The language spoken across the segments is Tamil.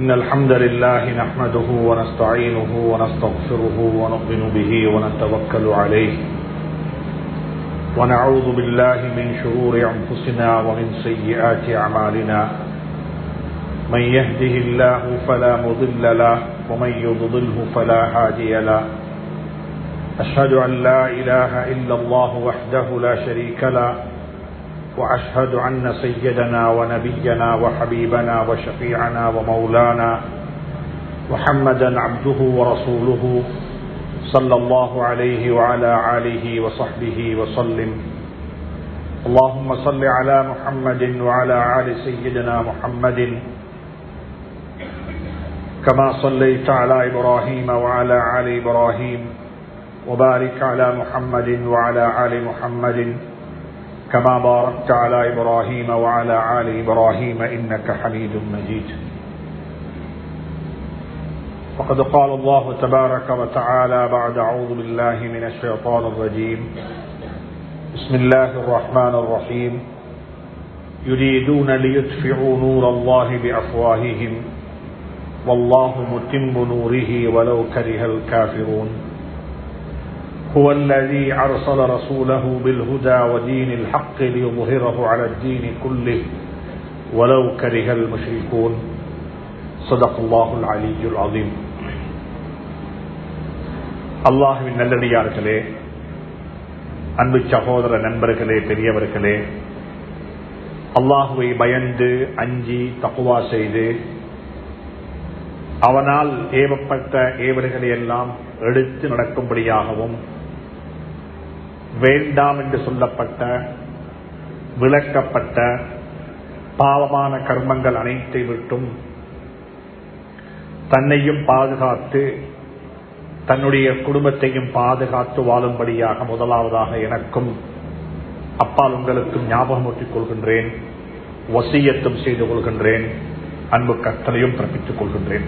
إن الحمد لله نحمده ونستعينه ونستغفره ونؤمن به ونتوكل عليه ونعوذ بالله من شرور أنفسنا ومن سيئات أعمالنا من يهده الله فلا مضل له ومن يضلله فلا هادي له أشهد أن لا إله إلا الله وحده لا شريك له وأشهد أن سيدنا ونبينا وحبيبنا وشفيعنا ومولانا محمدا عبده ورسوله صلى الله عليه وعلى آله وصحبه وسلم اللهم صل على محمد وعلى آل سيدنا محمد كما صليت على إبراهيم وعلى آل إبراهيم وبارك على محمد وعلى آل محمد كما باركت على إبراهيم وعلى آل إبراهيم إنك حميد مجيد وقد قال الله تبارك وتعالى بعد أعوذ بالله من الشيطان الرجيم بسم الله الرحمن الرحيم يريدون ليطفئوا نور الله بأفواههم والله متم نوره ولو كره الكافرون هو الذي أرسل رسوله بالهدى ودين الحق ليظهره على الدين كله ولو كره المشركون صدق الله العلي العظيم அல்லாஹுவின் நல்லடியார்களே அன்பு சகோதர நண்பர்களே பெரியவர்களே அல்லாஹுவை பயந்து அஞ்சி தக்குவா செய்து அவனால் ஏவப்பட்ட ஏவல்களை எல்லாம் எடுத்து நடக்கும்படியாகவும் வேண்டாம் என்று சொல்லப்பட்ட விளக்கப்பட்ட பாவமான கர்மங்கள் அனைத்தை விட்டும் தன்னையும் பாதுகாத்து தன்னுடைய குடும்பத்தையும் பாதுகாத்து வாழும்படியாக முதலாவதாக எனக்கும் அப்பால் உங்களுக்கும் ஞாபகம் ஊட்டிக் கொள்கின்றேன் வசியத்தும் செய்து கொள்கின்றேன் அன்பு கட்டளையும் பிறப்பித்துக் கொள்கின்றேன்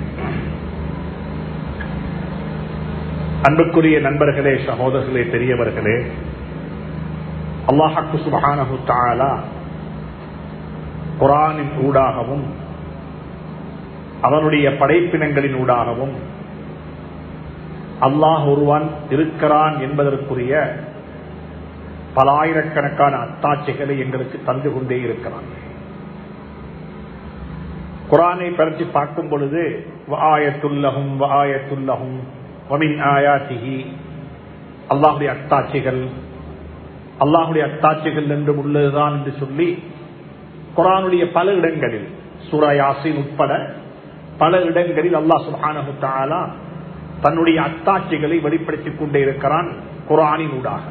அன்புக்குரிய நண்பர்களே சகோதரர்களே பெரியவர்களே அல்லாஹாக்கு சுபஹானஹு தாலா குரானின் ஊடாகவும் அவனுடைய படைப்பினங்களின் ஊடாகவும் அல்லாஹ் ஒருவன் இருக்கிறான் என்பதற்குரிய பல ஆயிரக்கணக்கான அத்தாட்சிகளை எங்களுக்கு தந்து கொண்டே இருக்கிறான் குரானை பரத்தி பார்க்கும் பொழுது வாயத்துல்லகும் வாயத்துல்லகும் வமின் ஆயாத்திகி அல்லாஹுடைய அத்தாட்சிகள் அல்லாஹுடைய அத்தாட்சிகள் என்று உள்ளதுதான் என்று சொல்லி குரானுடைய பல இடங்களில் சூராயாசின் உட்பட பல இடங்களில் அல்லாஹ் சுபானு தாலா தன்னுடைய அத்தாட்சிகளை வெளிப்படுத்திக் கொண்டே இருக்கிறான் குரானின் ஊடாக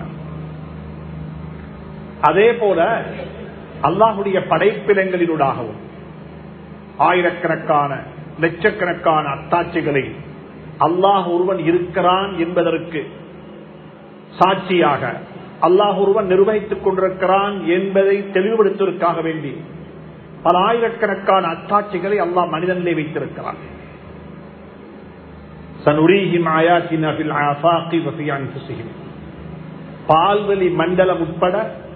அதே போல அல்லாஹுடைய படைப்பிடங்களினூடாகவும் ஆயிரக்கணக்கான லட்சக்கணக்கான அத்தாட்சிகளை அல்லாஹ் ஒருவன் இருக்கிறான் என்பதற்கு சாட்சியாக அல்லாஹ் ஒருவன் நிர்வகித்துக் கொண்டிருக்கிறான் என்பதை தெளிவுபடுத்துவதற்காக வேண்டி பல ஆயிரக்கணக்கான அத்தாட்சிகளை அல்லாஹ் மனிதனிலே வைத்திருக்கிறான் பால்வெளி மண்டலம் உட்பட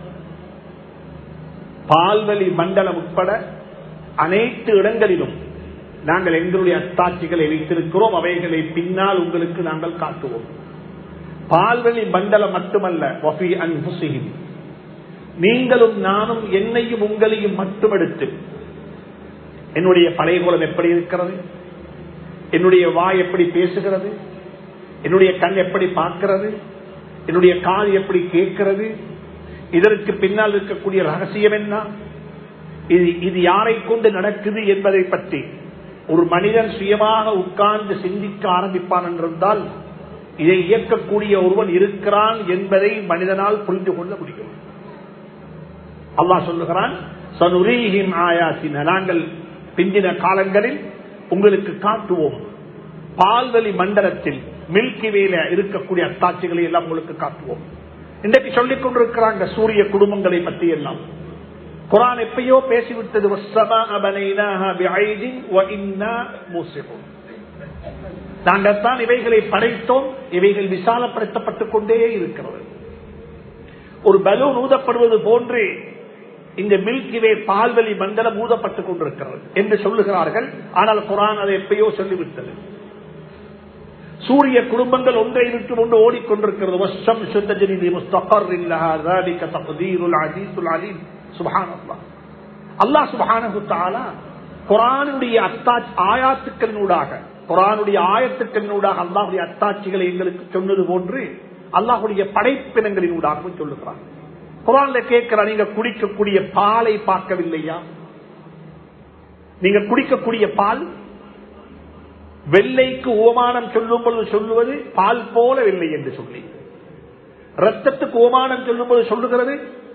பால்வெளி மண்டலம் உட்பட அனைத்து இடங்களிலும் நாங்கள் எங்களுடைய அத்தாட்சிகளை வைத்திருக்கிறோம் அவைகளை பின்னால் உங்களுக்கு நாங்கள் காட்டுவோம் பால்வெளி மண்டலம் மட்டுமல்ல நீங்களும் நானும் என்னையும் உங்களையும் மட்டுமெடுத்து என்னுடைய பழைய கோலம் எப்படி இருக்கிறது என்னுடைய வாய் எப்படி பேசுகிறது என்னுடைய கண் எப்படி பார்க்கிறது என்னுடைய காது எப்படி கேட்கிறது இதற்கு பின்னால் இருக்கக்கூடிய ரகசியம் என்ன இது இது யாரை கொண்டு நடக்குது என்பதை பற்றி ஒரு மனிதன் சுயமாக உட்கார்ந்து சிந்திக்க ஆரம்பிப்பான் என்றிருந்தால் இதை இயக்கக்கூடிய ஒருவன் இருக்கிறான் என்பதை மனிதனால் புரிந்து கொள்ள முடியும் அல்லாஹ் சொல்லுகிறான் நாங்கள் பிந்தின காலங்களில் உங்களுக்கு காட்டுவோம் பால்வெளி மண்டலத்தில் மில்கி வேல இருக்கக்கூடிய அத்தாட்சிகளை எல்லாம் உங்களுக்கு காட்டுவோம் இன்றைக்கு சொல்லிக் கொண்டிருக்கிறாங்க சூரிய குடும்பங்களை பற்றி எல்லாம் குரான் எப்பயோ பேசிவிட்டது நாங்கள் தான் இவைகளை படைத்தோம் இவைகள் விசாலப்படுத்தப்பட்டுக் கொண்டே இருக்கிறது ஒரு பலூன் ஊதப்படுவது போன்று இந்த மில்கிவே பால்வெளி மண்டலம் ஊதப்பட்டுக் கொண்டிருக்கிறது என்று சொல்லுகிறார்கள் ஆனால் குரான் அதை எப்பயோ சொல்லிவிட்டது சூரிய குடும்பங்கள் ஒன்றை விட்டு ஒன்று ஓடிக்கொண்டிருக்கிறது வஷம் சுத்தஜனிதி முஸ்தகர் இல்லஹா ذلك تقدير العزيز العليم سبحان الله அல்லாஹ் சுப்ஹானஹு தஆலா குர்ஆனுடைய அத்தாட்சி ஆயாத்துக்களினூடாக குர்ஆனுடைய ஆயத்துக்களினூடாக அல்லாஹ்வுடைய அத்தாட்சிகளை எங்களுக்கு சொன்னது போன்று அல்லாஹ்வுடைய படைப்பினங்களினூடாகவும் சொல்லுகிறார் குர்ஆன்ல கேட்கிற நீங்க குடிக்கக்கூடிய பாலை பார்க்கவில்லையா நீங்க குடிக்கக்கூடிய பால் வெள்ளைக்கு ஓமானம் சொல்லும் பொழுது சொல்லுவது பால் போல வெள்ளை என்று சொல்லி ரத்தத்துக்கு ஓமானம் சொல்லும் போது சொல்லுகிறது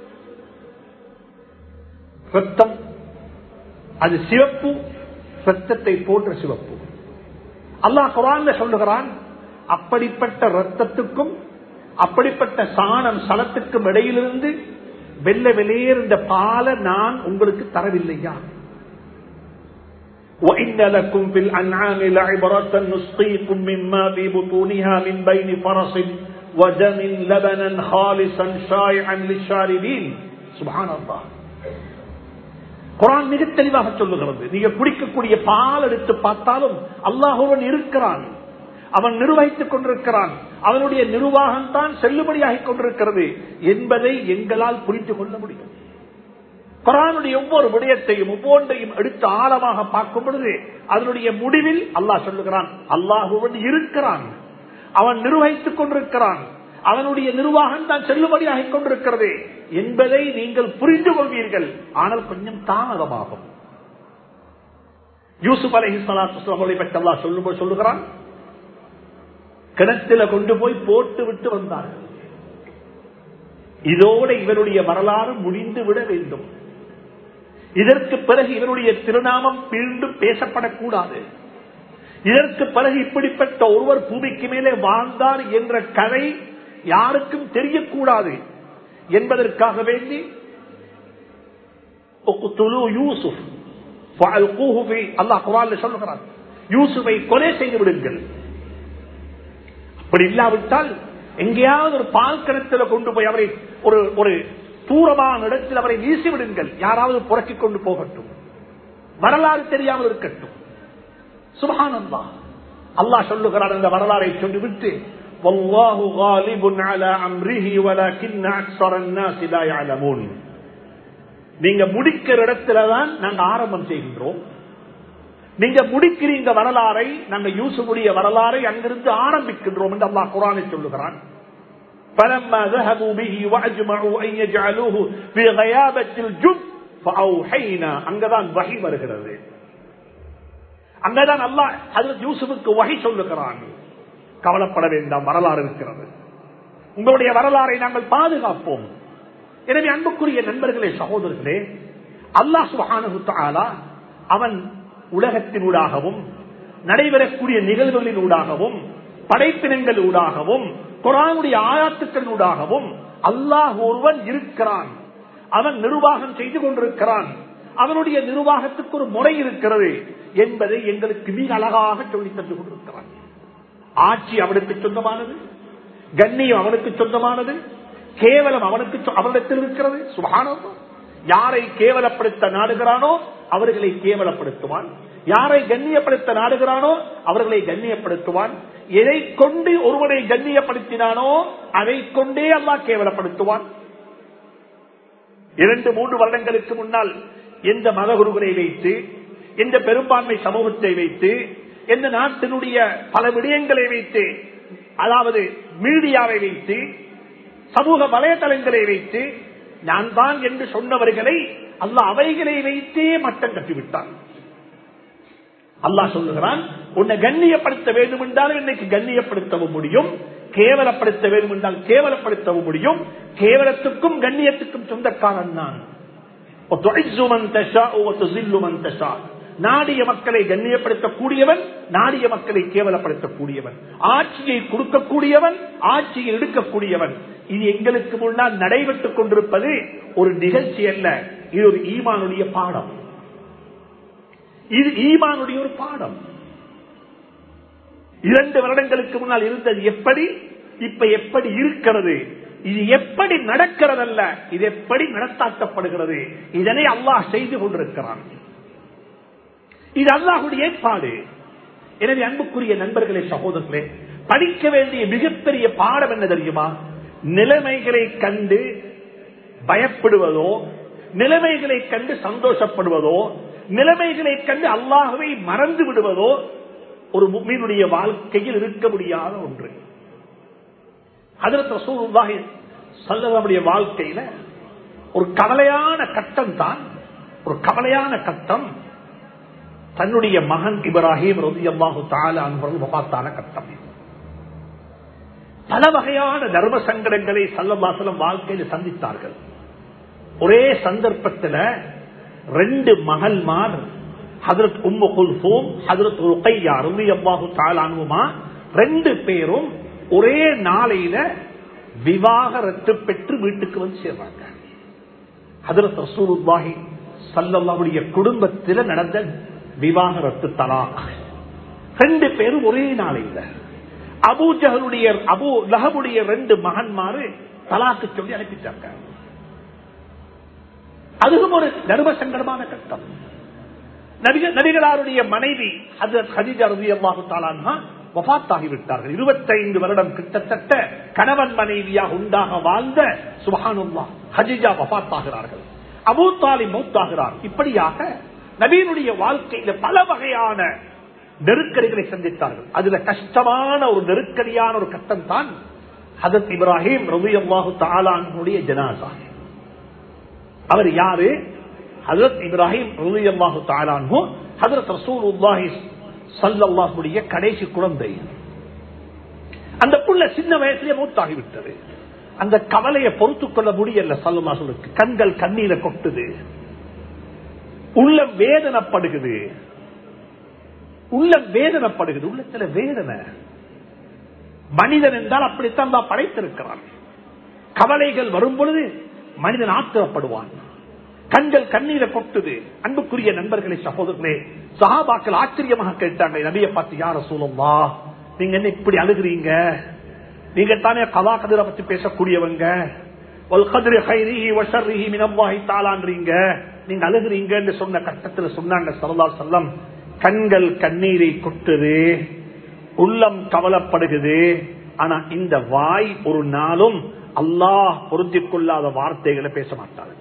ரத்தம் அது சிவப்பு ரத்தத்தை போன்ற சிவப்பு அல்லாஹ் குரான்ல சொல்லுகிறான் அப்படிப்பட்ட ரத்தத்துக்கும் அப்படிப்பட்ட சாணம் சலத்துக்கும் இடையிலிருந்து வெள்ள வெளியேறிந்த பாலை நான் உங்களுக்கு தரவில்லையா وإن لكم في الأنعام لعبرة نسقيكم مما في بطونها من بين فرس ودم لبنا خالصا شائعا للشاربين سبحان الله குரான் மிக தெளிவாக சொல்லுகிறது நீங்க குடிக்கக்கூடிய பால் எடுத்து பார்த்தாலும் அல்லாஹுவன் இருக்கிறான் அவன் நிர்வகித்துக் கொண்டிருக்கிறான் அவனுடைய நிர்வாகம் தான் செல்லுபடியாகிக் கொண்டிருக்கிறது என்பதை எங்களால் புரிந்து கொள்ள முடியும் குரானுடைய ஒவ்வொரு விடயத்தையும் ஒவ்வொன்றையும் எடுத்து ஆழமாக பார்க்கும் பொழுது அதனுடைய முடிவில் அல்லாஹ் சொல்லுகிறான் அல்லாஹுவன் இருக்கிறான் அவன் நிர்வகித்துக் கொண்டிருக்கிறான் அவனுடைய நிர்வாகம் தான் செல்லுபடியாகிக் கொண்டிருக்கிறது என்பதை நீங்கள் புரிந்து கொள்வீர்கள் ஆனால் கொஞ்சம் தாமதமாகும் யூசுப் அலஹி சலாத்து பற்றி அல்லா சொல்லும்போது சொல்லுகிறான் கிணத்தில கொண்டு போய் போட்டு விட்டு வந்தார்கள் இதோட இவருடைய வரலாறு முடிந்து விட வேண்டும் இதற்கு பிறகு இவருடைய திருநாமம் மீண்டும் பேசப்படக்கூடாது இதற்கு பிறகு இப்படிப்பட்ட ஒருவர் பூமிக்கு மேலே வாழ்ந்தார் என்ற கதை யாருக்கும் தெரியக்கூடாது என்பதற்காக வேண்டி யூசுப் அல்லாஹ் குரான் சொல்லுகிறார் யூசுஃபை கொலை செய்து விடுங்கள் அப்படி இல்லாவிட்டால் எங்கேயாவது ஒரு பால் கிணத்துல கொண்டு போய் அவரை ஒரு ஒரு தூரமான இடத்தில் அவரை வீசி விடுங்கள் யாராவது புறக்கிக் கொண்டு போகட்டும் வரலாறு தெரியாமல் இருக்கட்டும் சுபஹானந்தா அல்லாஹ் சொல்லுகிறார் அந்த வரலாறை சொல்லிவிட்டு والله غالب على امره ولكن اكثر الناس لا يعلمون நீங்க முடிக்கிற இடத்துல தான் நாங்க ஆரம்பம் செய்கின்றோம் நீங்க முடிக்கிறீங்க வரலாறை நாங்க யூசுடைய வரலாறை அங்கிருந்து ஆரம்பிக்கின்றோம் என்று அல்லாஹ் குரானை சொல்லுகிறான் فلما ذهبوا به واجمعوا ان يجعلوه في غيابه الجب فاوحينا அங்கதான் வஹி வருகிறது அங்கதான் அல்லாஹ் ஹஜ்ரத் யூசுஃபுக்கு வஹி சொல்லுகிறான் கவலைப்பட வேண்டாம் வரலாறு இருக்கிறது உங்களுடைய வரலாறை நாங்கள் பாதுகாப்போம் எனவே அன்புக்குரிய நண்பர்களே சகோதரர்களே அல்லாஹ் சுகானுத்தாலா அவன் உலகத்தினூடாகவும் நடைபெறக்கூடிய நிகழ்வுகளின் ஊடாகவும் படைப்பினங்கள் ஊடாகவும் குரானுடைய ஆயாத்துக்கள் ஊடாகவும் அல்லாஹ் ஒருவன் இருக்கிறான் அவன் நிர்வாகம் செய்து கொண்டிருக்கிறான் அவனுடைய நிர்வாகத்துக்கு ஒரு முறை இருக்கிறது என்பதை எங்களுக்கு மிக அழகாக சொல்லி தந்து கொண்டிருக்கிறான் ஆட்சி அவனுக்கு சொந்தமானது கண்ணியம் அவனுக்கு சொந்தமானது கேவலம் அவனுக்கு அவனிடத்தில் இருக்கிறது சுபானம் யாரை கேவலப்படுத்த நாடுகிறானோ அவர்களை கேவலப்படுத்துவான் யாரை கண்ணியப்படுத்த நாடுகிறானோ அவர்களை கண்ணியப்படுத்துவான் எதை கொண்டு ஒருவனை கண்ணியப்படுத்தினானோ அதை கொண்டே அல்லா கேவலப்படுத்துவான் இரண்டு மூன்று வருடங்களுக்கு முன்னால் எந்த மதகுருகளை வைத்து எந்த பெரும்பான்மை சமூகத்தை வைத்து எந்த நாட்டினுடைய பல விடயங்களை வைத்து அதாவது மீடியாவை வைத்து சமூக வலைதளங்களை வைத்து நான் தான் என்று சொன்னவர்களை அல்ல அவைகளை வைத்தே மட்டம் கட்டிவிட்டான் அல்லாஹ் சொல்லுகிறான் உன்னை கண்ணியப்படுத்த வேண்டும் என்றாலும் இன்னைக்கு கண்ணியப்படுத்தவும் முடியும் கேவலப்படுத்த வேண்டும் என்றால் கேவலப்படுத்தவும் முடியும் கேவலத்துக்கும் கண்ணியத்துக்கும் சொந்தக்காரன் நான் நாடிய மக்களை கண்ணியப்படுத்தக்கூடியவன் நாடிய மக்களை கேவலப்படுத்தக்கூடியவன் ஆட்சியை கொடுக்கக்கூடியவன் ஆட்சியை எடுக்கக்கூடியவன் இது எங்களுக்கு முன்னால் நடைபெற்றுக் கொண்டிருப்பது ஒரு நிகழ்ச்சி அல்ல இது ஒரு ஈமானுடைய பாடம் இது ஈமானுடைய ஒரு பாடம் இரண்டு வருடங்களுக்கு முன்னால் இருந்தது எப்படி இப்ப எப்படி இருக்கிறது இது எப்படி நடக்கிறதல்ல இது எப்படி நடத்தாக்கப்படுகிறது இதனை அல்லாஹ் செய்து கொண்டிருக்கிறான் இது அல்லாஹுடைய ஏற்பாடு எனவே அன்புக்குரிய நண்பர்களே சகோதரர்களே படிக்க வேண்டிய மிகப்பெரிய பாடம் என்ன தெரியுமா நிலைமைகளை கண்டு பயப்படுவதோ நிலைமைகளை கண்டு சந்தோஷப்படுவதோ நிலைமைகளை கண்டு அல்லாஹவை மறந்து விடுவதோ ஒரு மீனுடைய வாழ்க்கையில் இருக்க முடியாத ஒன்று அதற்கு ரசூலுல்லாஹி சல்லமுடைய வாழ்க்கையில ஒரு கவலையான கட்டம் தான் ஒரு கவலையான கட்டம் தன்னுடைய மகன் இப்ராஹிம் ரதி அல்லாஹு தால பார்த்தான கட்டம் பல வகையான தர்ம சங்கடங்களை சல்லவாசலம் வாழ்க்கையில் சந்தித்தார்கள் ஒரே சந்தர்ப்பத்தில் ரெண்டு மகள்மார் ஹதரத் உம்மு குல்சூம் ஹதரத் ருக்கையா ரவி அல்லாஹு தாலானுமா ரெண்டு பேரும் ஒரே நாளையில விவாகரத்து பெற்று வீட்டுக்கு வந்து சேர்றாங்க ஹதரத் ரசூலுல்லாஹி சல்லல்லாவுடைய குடும்பத்தில் நடந்த விவாகரத்து தலாக் ரெண்டு பேரும் ஒரே நாளையில அபூஜகளுடைய அபு லஹபுடைய ரெண்டு மகன்மாரு தலாக்கு சொல்லி அனுப்பிட்டாங்க அதுவும் ஒரு தர்ம சங்கடமான கட்டம் நபிகளாருடைய மனைவி ஹதீஜா ரவி அல்லாஹு தாலான்ஹா வபாத்தாகிவிட்டார்கள் இருபத்தைந்து வருடம் கிட்டத்தட்ட கணவன் மனைவியாக உண்டாக வாழ்ந்த சுபஹானுல்லா ஹஜிஜா வபாத்தாகிறார்கள் அபூ தாலி மௌத்தாகிறார் இப்படியாக நபீனுடைய வாழ்க்கையில பல வகையான நெருக்கடிகளை சந்தித்தார்கள் அதுல கஷ்டமான ஒரு நெருக்கடியான ஒரு கட்டம் தான் ஹதத் இப்ராஹிம் ரவி அல்லாஹு தாலானுடைய ஜனாசா அவர் யாரு ஹதரத் இப்ராஹிம் ரவி அல்லாஹு தாலானு ஹதரத் ரசூல் உல்லாஹி சல்லாஹுடைய கடைசி குழந்தை அந்த புள்ள சின்ன வயசுலயே மூத்தாகிவிட்டது அந்த கவலையை பொறுத்துக் கொள்ள முடியல சல்லாஹுக்கு கண்கள் கண்ணீரை கொட்டுது உள்ள வேதனைப்படுகுது உள்ள வேதனைப்படுகுது உள்ளத்துல வேதனை மனிதன் என்றால் அப்படித்தான் தான் படைத்திருக்கிறான் கவலைகள் வரும் பொழுது மனிதன் ஆத்திரப்படுவான் கண்கள் கண்ணீரை கொட்டுது அன்புக்குரிய நண்பர்களை சகோதரர்களே சஹாபாக்கள் ஆச்சரியமாக கேட்டாங்க நபிய பார்த்து யார சூழம்பா நீங்க என்ன இப்படி அழுகிறீங்க நீங்க தானே கதா கதிரை பத்தி பேசக்கூடியவங்க நீங்க அழுகிறீங்க சொன்ன கட்டத்தில் சொன்னாங்க சரதா செல்லம் கண்கள் கண்ணீரை கொட்டுது உள்ளம் கவலைப்படுகிறது ஆனா இந்த வாய் ஒரு நாளும் அல்லாஹ் பொருந்திக் கொள்ளாத வார்த்தைகளை பேச மாட்டார்கள்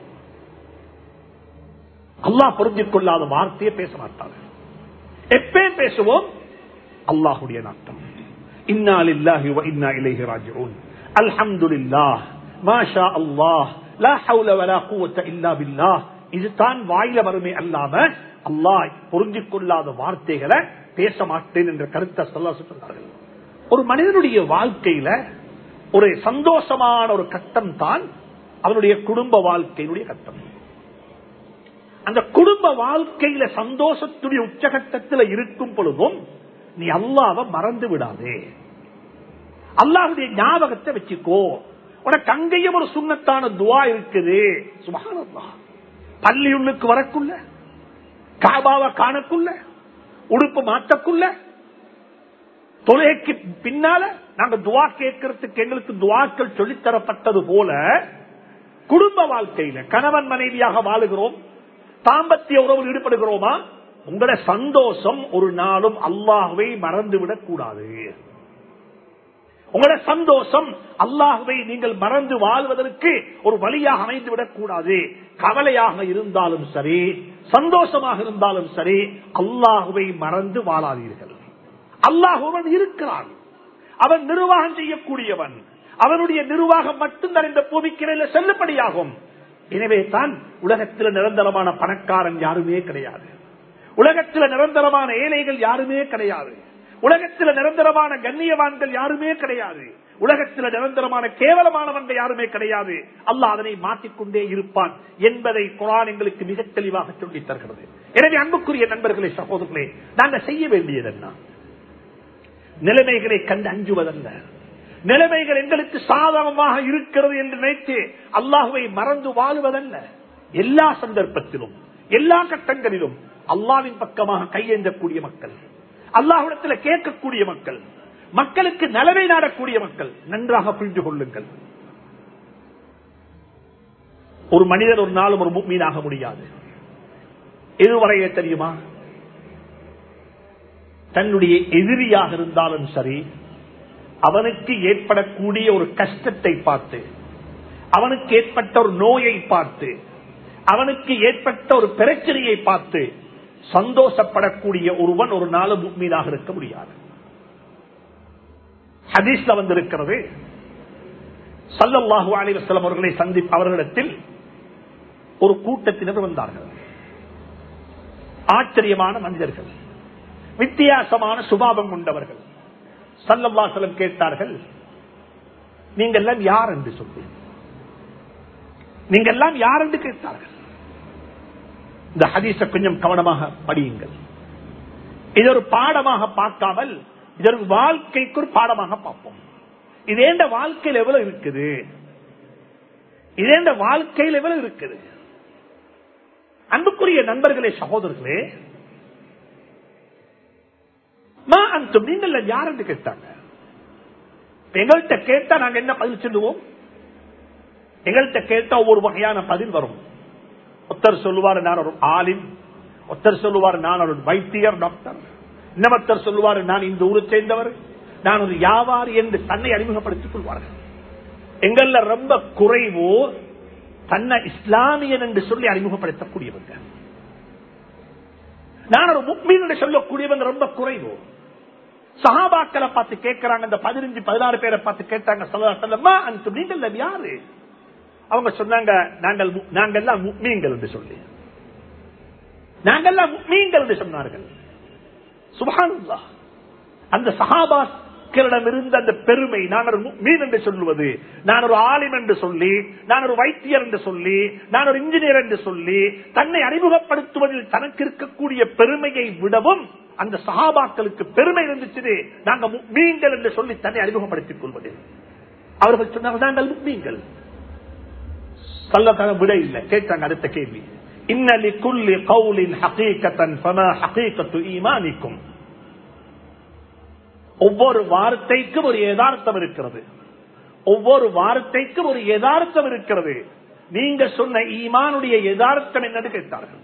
அல்லாஹ் பொருந்திக் கொள்ளாத வார்த்தையை பேச மாட்டார்கள் எப்பயும் பேசுவோம் அல்லாஹுடைய நாட்டம் இன்னாலில்லாஹி வ இன்னா இலைஹி ராஜிஊன் அல்ஹம்துலில்லாஹ் மாஷா அல்லாஹ் லா ஹவுல வலா குவத்த இல்லா பில்லாஹ் இதுதான் வாயில வருமே அல்லாம அல்லாஹ் புரிஞ்சிக் கொள்ளாத வார்த்தைகளை பேச மாட்டேன் என்ற கருத்தை சொல்ல சொன்னார்கள் ஒரு மனிதனுடைய வாழ்க்கையில ஒரு சந்தோஷமான ஒரு கட்டம் தான் அவனுடைய குடும்ப வாழ்க்கையினுடைய கட்டம் அந்த குடும்ப வாழ்க்கையில சந்தோஷத்துடைய உச்சகட்டத்தில் இருக்கும் பொழுதும் நீ அல்லாவ மறந்து விடாதே அல்லாவுடைய ஞாபகத்தை வச்சுக்கோ உனக்கு அங்கேயும் ஒரு சுண்ணத்தான துவா இருக்குது சுபானல்லா பள்ளி உள்ளுக்கு வரக்குள்ள காபாவை காணக்குள்ள உடுப்பு மாற்றக்குள்ள தொலைக்கு பின்னால நாங்க துவா கேட்கறதுக்கு எங்களுக்கு துவாக்கள் சொல்லித்தரப்பட்டது போல குடும்ப வாழ்க்கையில கணவன் மனைவியாக வாழுகிறோம் தாம்பத்திய உறவில் ஈடுபடுகிறோமா உங்களோட சந்தோஷம் ஒரு நாளும் அல்லாஹுவை மறந்துவிடக் கூடாது உங்களோட சந்தோஷம் அல்லாஹுவை நீங்கள் மறந்து வாழ்வதற்கு ஒரு வழியாக அமைந்து விடக் கூடாது கவலையாக இருந்தாலும் சரி சந்தோஷமாக இருந்தாலும் சரி அல்லாஹுவை மறந்து வாழாதீர்கள் அல்லாஹுவன் இருக்கிறான் அவன் நிர்வாகம் செய்யக்கூடியவன் அவனுடைய நிர்வாகம் மட்டும்தான் இந்த பூமிக்கிடையில செல்லுபடியாகும் எனவே தான் உலகத்தில் நிரந்தரமான பணக்காரன் யாருமே கிடையாது உலகத்தில் நிரந்தரமான ஏழைகள் யாருமே கிடையாது உலகத்தில் நிரந்தரமான கண்ணியவான்கள் யாருமே கிடையாது உலகத்தில் நிரந்தரமான கேவலமானவங்க யாருமே கிடையாது அல்லாஹ் அதனை மாற்றிக்கொண்டே இருப்பான் என்பதை குரான் எங்களுக்கு மிக தெளிவாக சொல்லித் தருகிறது எனவே அன்புக்குரிய நண்பர்களே சகோதரர்களே நாங்கள் செய்ய வேண்டியது என்ன நிலைமைகளை கண்டு அஞ்சுவதல்ல நிலைமைகள் எங்களுக்கு சாதகமாக இருக்கிறது என்று நினைத்து அல்லாஹுவை மறந்து வாழுவதல்ல எல்லா சந்தர்ப்பத்திலும் எல்லா கட்டங்களிலும் அல்லாவின் பக்கமாக கையேந்தக்கூடிய மக்கள் அல்லாஹிடத்தில் கேட்கக்கூடிய மக்கள் மக்களுக்கு நலவை நாடக்கூடிய மக்கள் நன்றாக புரிந்து கொள்ளுங்கள் ஒரு மனிதர் ஒரு நாளும் ஒரு மீனாக முடியாது எதுவரையே தெரியுமா தன்னுடைய எதிரியாக இருந்தாலும் சரி அவனுக்கு ஏற்படக்கூடிய ஒரு கஷ்டத்தை பார்த்து அவனுக்கு ஏற்பட்ட ஒரு நோயை பார்த்து அவனுக்கு ஏற்பட்ட ஒரு பிரச்சனையை பார்த்து சந்தோஷப்படக்கூடிய ஒருவன் ஒரு நாள் மீதாக இருக்க முடியாது ஹதீஸ்ல வந்திருக்கிறது சல்லல்லாஹு அலிவசலம் அவர்களை சந்தி அவர்களிடத்தில் ஒரு கூட்டத்தினர் வந்தார்கள் ஆச்சரியமான மனிதர்கள் வித்தியாசமான சுபாவம் கொண்டவர்கள் சல்லல்லாசலம் கேட்டார்கள் நீங்கள் எல்லாம் யார் என்று சொல்லி நீங்கள் எல்லாம் யார் என்று கேட்டார்கள் இந்த ஹதீஸ கொஞ்சம் கவனமாக படியுங்கள் இது ஒரு பாடமாக பார்க்காமல் இது ஒரு வாழ்க்கைக்கு ஒரு பாடமாக பார்ப்போம் இதேண்ட வாழ்க்கையில் எவ்வளவு இருக்குது இதேண்ட வாழ்க்கையில் எவ்வளவு இருக்குது அன்புக்குரிய நண்பர்களே சகோதரர்களே நீங்கள் யார் என்று கேட்டாங்க எங்கள்கிட்ட கேட்டா நாங்க என்ன பதில் சொல்லுவோம் எங்கள்கிட்ட கேட்டா ஒவ்வொரு வகையான பதில் வரும் ஒருத்தர் சொல்லுவார் நான் ஒரு ஆலிம் ஒருத்தர் சொல்லுவார் நான் ஒரு வைத்தியர் டாக்டர் இன்னமத்தர் சொல்லுவார் நான் இந்த ஊரை சேர்ந்தவர் நான் ஒரு வியாபாரி என்று தன்னை அறிமுகப்படுத்திக் கொள்வார்கள் எங்கள்ல ரொம்ப குறைவோ தன்னை இஸ்லாமியன் என்று சொல்லி அறிமுகப்படுத்தக்கூடியவங்க நான் ஒரு முக்மீன் என்று சொல்லக்கூடியவங்க ரொம்ப குறைவோ சகாபாக்களை பார்த்து கேட்கிறாங்க இந்த பதினஞ்சு பதினாறு பேரை பார்த்து கேட்டாங்க சொல்லமா அந்த நீங்கள் யாரு அவங்க சொன்னாங்க நாங்கள் நாங்கெல்லாம் முக்மீன்கள் என்று சொல்லி நாங்கெல்லாம் முக்மீன்கள் என்று சொன்னார்கள் சுபானுல்லா அந்த சகாபாக்களிடம் இருந்த அந்த பெருமை நான் ஒரு மீன் என்று சொல்லுவது நான் ஒரு ஆலிம் என்று சொல்லி நான் ஒரு வைத்தியர் என்று சொல்லி நான் ஒரு இன்ஜினியர் என்று சொல்லி தன்னை அறிமுகப்படுத்துவதில் தனக்கு இருக்கக்கூடிய பெருமையை விடவும் அந்த சகாபாக்களுக்கு பெருமை இருந்துச்சு நாங்க மீன்கள் என்று சொல்லி தன்னை அறிமுகப்படுத்திக் கொள்வது அவர்கள் சொன்னார்கள் நாங்கள் மீன்கள் சொல்லக்காக விட இல்லை கேட்டாங்க அடுத்த கேள்வி இன்னலி குல்லி கவுலின் ஹகீகத்தன் ஃபமா ஹகீகத்து ஈமானிக்கும் ஒவ்வொரு வார்த்தைக்கும் ஒரு யதார்த்தம் இருக்கிறது ஒவ்வொரு வார்த்தைக்கும் ஒரு யதார்த்தம் இருக்கிறது நீங்க சொன்ன ஈமானுடைய யதார்த்தம் என்னன்னு கேட்டார்கள்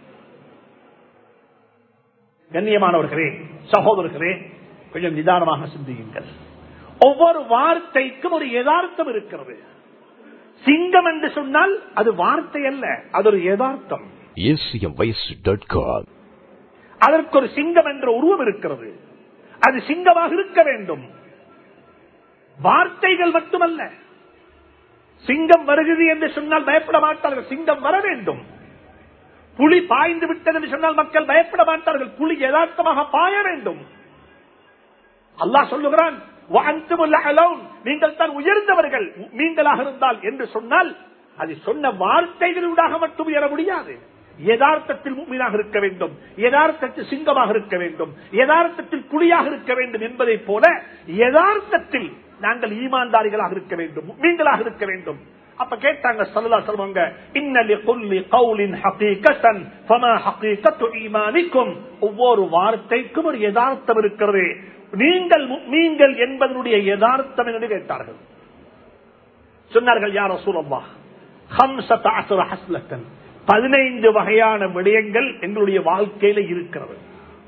கண்ணியமானவர்களே சகோதரர்களே கொஞ்சம் நிதானமாக சிந்தியுங்கள் ஒவ்வொரு வார்த்தைக்கும் ஒரு யதார்த்தம் இருக்கிறது சிங்கம் என்று சொன்னால் அது வார்த்தை அல்ல அது ஒரு யதார்த்தம் அதற்கு ஒரு சிங்கம் என்ற உருவம் இருக்கிறது அது சிங்கமாக இருக்க வேண்டும் வார்த்தைகள் மட்டுமல்ல சிங்கம் வருகிறது என்று சொன்னால் பயப்பட மாட்டார்கள் சிங்கம் வர வேண்டும் புலி பாய்ந்து விட்டது என்று சொன்னால் மக்கள் பயப்பட மாட்டார்கள் புலி யதார்த்தமாக பாய வேண்டும் அல்லாஹ் சொல்லுகிறான் நீங்கள் தான் உயர்ந்தவர்கள் நீங்களாக இருந்தால் என்று சொன்னால் அது சொன்ன வார்த்தைகளூடாக மட்டும் உயர முடியாது யதார்த்தத்தில் மீனாக இருக்க வேண்டும் யதார்த்தத்தில் சிங்கமாக இருக்க வேண்டும் யதார்த்தத்தில் புலியாக இருக்க வேண்டும் என்பதை போல யதார்த்தத்தில் நாங்கள் ஈமான்தாரிகளாக இருக்க வேண்டும் மீன்களாக இருக்க வேண்டும் அப்ப கேட்டாங்க சொல்லலா சொல்லுவாங்க இன்னலி குல்லி கவுலின் ஹகீகத்தன் ஃபமா ஹகீகத்து ஈமானிக்கும் ஒவ்வொரு வார்த்தைக்கும் ஒரு யதார்த்தம் இருக்கிறது நீங்கள் நீங்கள் என்பதனுடைய யதார்த்தம் என்று கேட்டார்கள் சொன்னார்கள் யார் சூழல்லா ஹம்சத் அசுர ஹஸ்லத்தன் பதினைந்து வகையான விடயங்கள் எங்களுடைய வாழ்க்கையில இருக்கிறது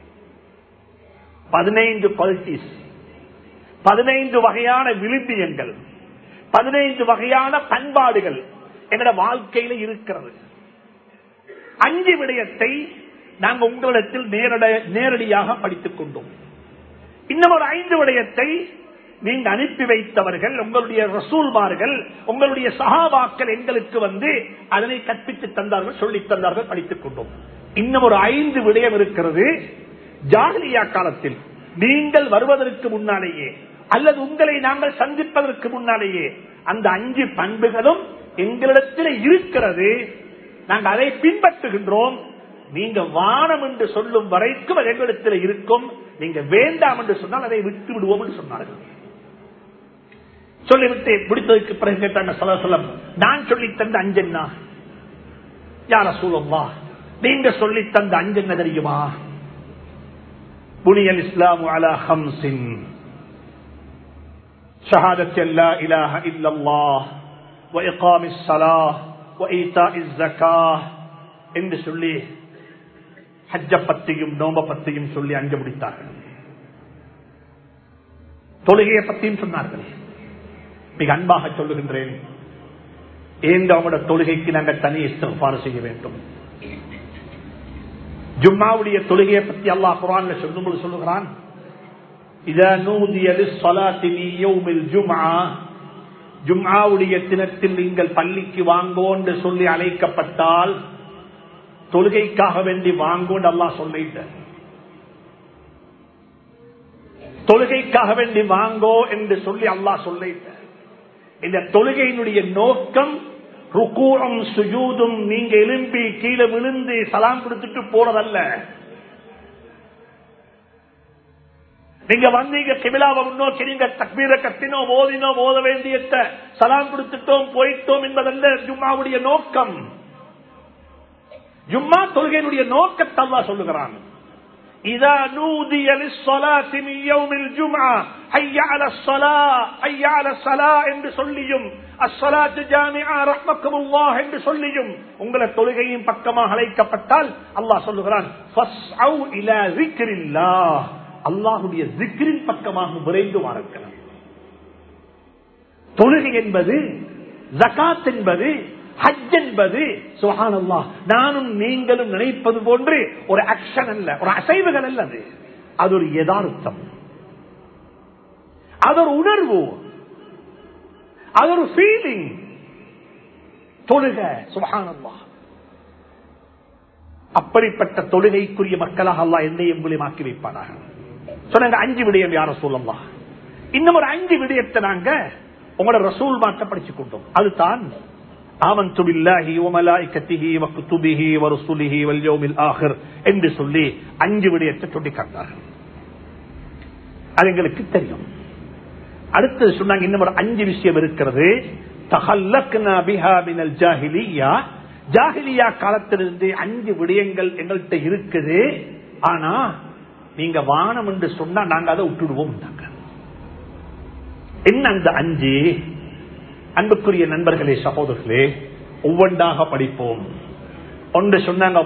பதினைந்து குவாலிட்டிஸ் பதினைந்து வகையான விழுந்தியங்கள் பதினைந்து வகையான பண்பாடுகள் எங்களோட வாழ்க்கையில இருக்கிறது அஞ்சு விடயத்தை நாங்கள் உங்களிடத்தில் நேரடியாக படித்துக் கொண்டோம் இன்னும் ஒரு ஐந்து விடயத்தை நீங்க அனுப்பி வைத்தவர்கள் உங்களுடைய ரசூல்மார்கள் உங்களுடைய சகாபாக்கள் எங்களுக்கு வந்து அதனை கற்பித்து தந்தார்கள் சொல்லி தந்தார்கள் படித்துக் கொண்டோம் இன்னும் ஒரு ஐந்து விடயம் இருக்கிறது ஜாகிலியா காலத்தில் நீங்கள் வருவதற்கு முன்னாலேயே அல்லது உங்களை நாங்கள் சந்திப்பதற்கு முன்னாலேயே அந்த அஞ்சு பண்புகளும் எங்களிடத்தில் இருக்கிறது நாங்கள் அதை பின்பற்றுகின்றோம் நீங்க வானம் என்று சொல்லும் வரைக்கும் அது எங்களிடத்தில் இருக்கும் நீங்க வேண்டாம் என்று சொன்னால் அதை விட்டு விடுவோம் என்று சொன்னார்கள் சொல்லிவிட்டு முடித்ததுக்கு பிறகு கேட்டாங்க சலசலம் நான் சொல்லி தந்த அஞ்சன்னா யார சூழல்லா நீங்க சொல்லி தந்த அஞ்சன்ன தெரியுமா புனியல் இஸ்லாம் அலா ஹம்சின் شهادة لا إله إلا الله وإقام الصلاة என்று சொல்லி ஹஜ்ஜ பத்தியும் நோம்ப பத்தியும் சொல்லி அஞ்சு முடித்தார்கள் தொழுகையை பத்தியும் சொன்னார்கள் மிக அன்பாக சொல்லுகின்றேன் ஏந்த அவங்களோட தொழுகைக்கு நாங்கள் தனி இஸ்திஃபார் செய்ய வேண்டும் ஜும்மாவுடைய தொழுகையை பத்தி அல்லாஹ் குரான்ல சொல்லும்போது சொல்லுகிறான் ஜும்மாவுடைய தினத்தில் நீங்கள் பள்ளிக்கு வாங்கோன்னு சொல்லி அழைக்கப்பட்டால் தொழுகைக்காக வேண்டி வாங்கோன்னு அல்லாஹ் சொல்லிட்ட தொழுகைக்காக வேண்டி வாங்கோ என்று சொல்லி அல்லாஹ் சொல்லிட்ட இந்த தொழுகையினுடைய நோக்கம் ருக்கூரம் சுஜூதும் நீங்க எலும்பி கீழே விழுந்து சலாம் கொடுத்துட்டு போறதல்ல நீங்க வந்தீங்க கிபிலாவை முன்னோக்கி நீங்க தக்பீர கத்தினோ ஓதினோ ஓத வேண்டியத சலாம் கொடுத்துட்டோம் போயிட்டோம் என்பதல்ல ஜும்மாவுடைய நோக்கம் ஜும்மா தொழுகையினுடைய நோக்கத்தை அல்லா சொல்லுகிறான் إذا نودي للصلاة من يوم الجمعة حي على الصلاة حي على الصلاة என்று சொல்லியும் அஸ்ஸலாத்து ஜாமிஆ ரஹ்மக்குமுல்லாஹ் என்று சொல்லியும் உங்களை தொழுகையின் பக்கமாக அழைக்கப்பட்டால் அல்லாஹ் சொல்லுகிறான் ஃபஸ்அு இலா ذிக்ரில்லாஹ் அல்லாஹ்வுடைய ذிக்ரின் பக்கமாக விரைந்து வாருங்கள் தொழுகை என்பது ஜகாத் என்பது ஹஜ் என்பது சுஹானல்லா நானும் நீங்களும் நினைப்பது போன்று ஒரு ஆக்ஷன் அல்ல ஒரு அசைவுகள் அல்ல அது அது ஒரு யதார்த்தம் அது ஒரு உணர்வு அது ஒரு ஃபீலிங் தொழுக சுஹானல்லா அப்படிப்பட்ட தொழுகைக்குரிய மக்களாக அல்லா என்னையும் மூலியமாக்கி வைப்பானாக சொன்னாங்க அஞ்சு விடயம் யார சொல்லலாம் இன்னும் ஒரு அஞ்சு விடயத்தை நாங்க உங்களோட ரசூல் மாற்ற படிச்சு கொண்டோம் அதுதான் ஆமந்து பில்லாஹி வமலாயிக்கத்திஹி வகுத்துபிஹி வரசுலிஹி வல்யோமில் ஆஹிர் என்று சொல்லி அஞ்சு விடயத்தை சொல்லி காட்டார்கள் அது எங்களுக்கு தெரியும் அடுத்தது சொன்னாங்க இன்னும் ஒரு அஞ்சு விஷயம் இருக்கிறது தஹல்லக்னா பிஹா மினல் ஜாஹிலியா ஜாஹிலியா காலத்திலிருந்து அஞ்சு விடயங்கள் எங்கள்கிட்ட இருக்குது ஆனா நீங்க வானம் என்று சொன்னா நாங்க அதை விட்டுடுவோம் என்ன அந்த அஞ்சு அன்புக்குரிய நண்பர்களே சகோதரர்களே ஒவ்வொன்றாக படிப்போம் ஒன்று சொன்னாங்க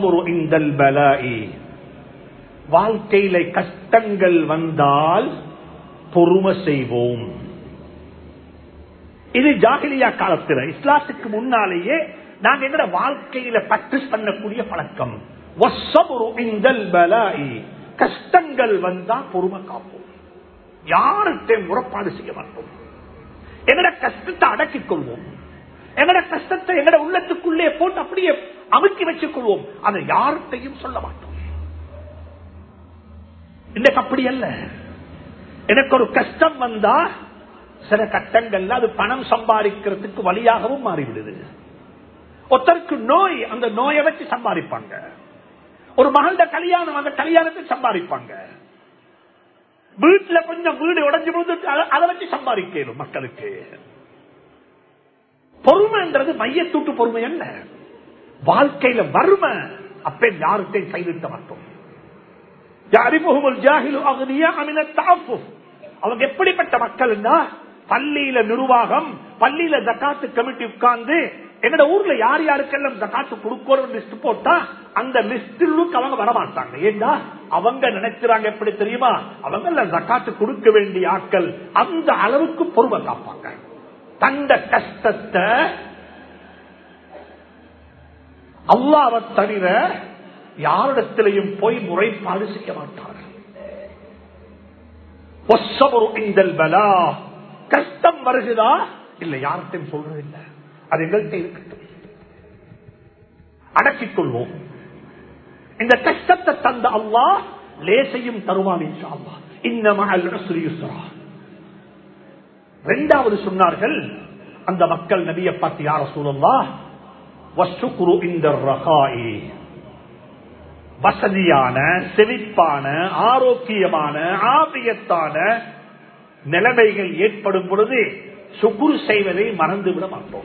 வாழ்க்கையில கஷ்டங்கள் வந்தால் பொறுமை செய்வோம் இது ஜாகிலியா காலத்தில் இஸ்லாத்துக்கு முன்னாலேயே நாங்க எங்கட வாழ்க்கையில பிராக்டிஸ் பண்ணக்கூடிய பழக்கம் கஷ்டங்கள் வந்தா பொறுமை காப்போம் யார்கிட்ட முறப்பாடு செய்ய மாட்டோம் எங்கட கஷ்டத்தை அடக்கிக் கொள்வோம் எங்கட கஷ்டத்தை எங்கட உள்ளத்துக்குள்ளே போட்டு அப்படியே அமுக்கி வச்சுக் கொள்வோம் அதை யார்கிட்டையும் சொல்ல மாட்டோம் இன்னைக்கு அப்படி அல்ல எனக்கு ஒரு கஷ்டம் வந்தா சில கட்டங்கள்ல அது பணம் சம்பாதிக்கிறதுக்கு வழியாகவும் மாறிவிடுது ஒருத்தருக்கு நோய் அந்த நோயை வச்சு சம்பாதிப்பாங்க ஒரு மகள கல்யாணம் அந்த கல்யாணத்தை சம்பாதிப்பாங்க வீட்டுல கொஞ்சம் வீடு உடஞ்சு போது அதை வச்சு சம்பாதிக்கணும் மக்களுக்கு பொறுமைன்றது மையத்தூட்டு பொறுமை அல்ல வாழ்க்கையில வறுமை அப்பே யாருக்கையும் கைவிட்ட மாட்டோம் அவங்க எப்படிப்பட்ட மக்கள் பள்ளியில நிர்வாகம் பள்ளியில ஜக்காத்து கமிட்டி உட்கார்ந்து என்னோட ஊர்ல யார் யாருக்கெல்லாம் ஜக்காத்து கொடுக்கணும் லிஸ்ட் போட்டா அந்த லிஸ்டுக்கு அவங்க வரமாட்டாங்க ஏண்டா அவங்க நினைக்கிறாங்க எப்படி தெரியுமா அவங்க ஜக்காத்து கொடுக்க வேண்டிய ஆட்கள் அந்த அளவுக்கு பொறுமை காப்பாங்க தந்த கஷ்டத்தை அல்லாவை தவிர யாரிடத்திலையும் போய் முறைப்பாடு செய்ய மாட்டார்கள் கஷ்டம் வருகிறதா இல்ல யார்கிட்டையும் சொல்றதில்லை அது எங்கள்கிட்ட இருக்கட்டும் அடக்கிக் கொள்வோம் இந்த கஷ்டத்தை தந்த அல்லா லேசையும் தருவான் அல்லா இன்னும் ரெண்டாவது சொன்னார்கள் அந்த மக்கள் நபியை பார்த்து யார சூழல்லா வசுகுரு இந்த ரகாயி வசதியான செழிப்பான ஆரோக்கியமான ஆபியத்தான நிலைமைகள் ஏற்படும் பொழுது சுகுரு செய்வதை மறந்துவிட மாட்டோம்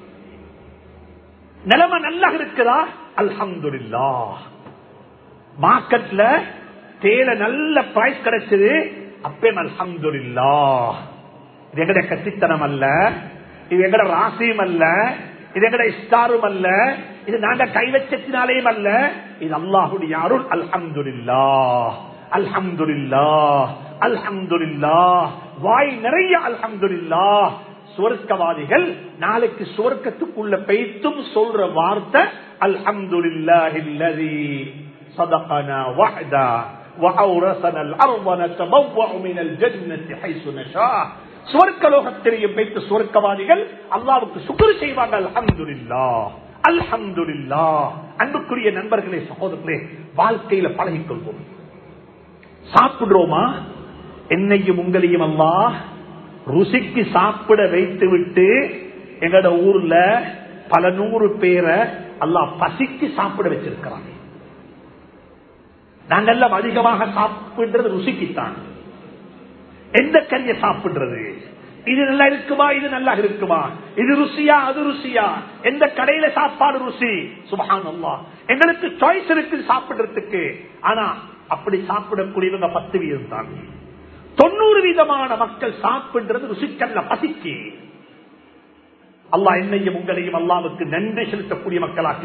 நிலைமை நல்லா இருக்குதா அல்ஹம்துல்லா மார்க்கெட்ல தேல நல்ல பிரைஸ் கிடைச்சது அப்பே அல்ஹம்துல்லா இது எங்கட கத்தித்தனம் அல்ல இது எங்கட ராசியம் அல்ல இது எங்கட இஸ்டாரும் அல்ல இது நாங்க கை வச்சத்தினாலேயும் அல்ல இது அல்லாஹுடைய அருள் அல்ஹம்துலில்லா அல்ஹம்துலில்லா அல்ஹம்துலில்லா வாய் நிறைய அல்ஹம்துலில்லா சுவர்க்கவாதிகள் நாளைக்கு சுவர்க்கத்துக்குள்ள பெய்த்தும் சொல்ற வார்த்தை அல்ஹம்துலில்லாஹில்லதி صدقنا وعدا وأورثنا الأرض نتبوأ من الجنة حيث نشاء சுவர்க்கலோகத்திலேயும் வைத்து சுவர்க்கவாதிகள் அல்லாவுக்கு சுக்குரு செய்வாங்க அல்ஹம்துலில்லா அல்ஹம்துலில்லா அன்புக்குரிய நண்பர்களே சகோதரர்களே வாழ்க்கையில பழகிக் கொள்வோம் சாப்பிடுறோமா என்னையும் உங்களையும் அல்லா ருசிக்கு சாப்பிட வைத்து விட்டு எங்கட ஊர்ல பல நூறு பேரை அல்லாஹ் பசிக்கு சாப்பிட வச்சிருக்கிறாங்க நாங்கெல்லாம் அதிகமாக சாப்பிடுறது ருசிக்குத்தான் எந்த கறியை சாப்பிடுறது இது நல்லா இருக்குமா இது நல்லா இருக்குமா இது ருசியா அது ருசியா எந்த கடையில சாப்பாடு ருசி சுபகான் எங்களுக்கு சாய்ஸ் இருக்கு சாப்பிடுறதுக்கு ஆனா அப்படி சாப்பிடக்கூடியவங்க பத்து வீதம் தான் தொண்ணூறு வீதமான மக்கள் சாப்பிடுறது ருசிக்கல்ல பசிக்கு அல்லாஹ் என்னையும் உங்களையும் அல்லாவுக்கு நன்றி செலுத்தக்கூடிய மக்களாக்கி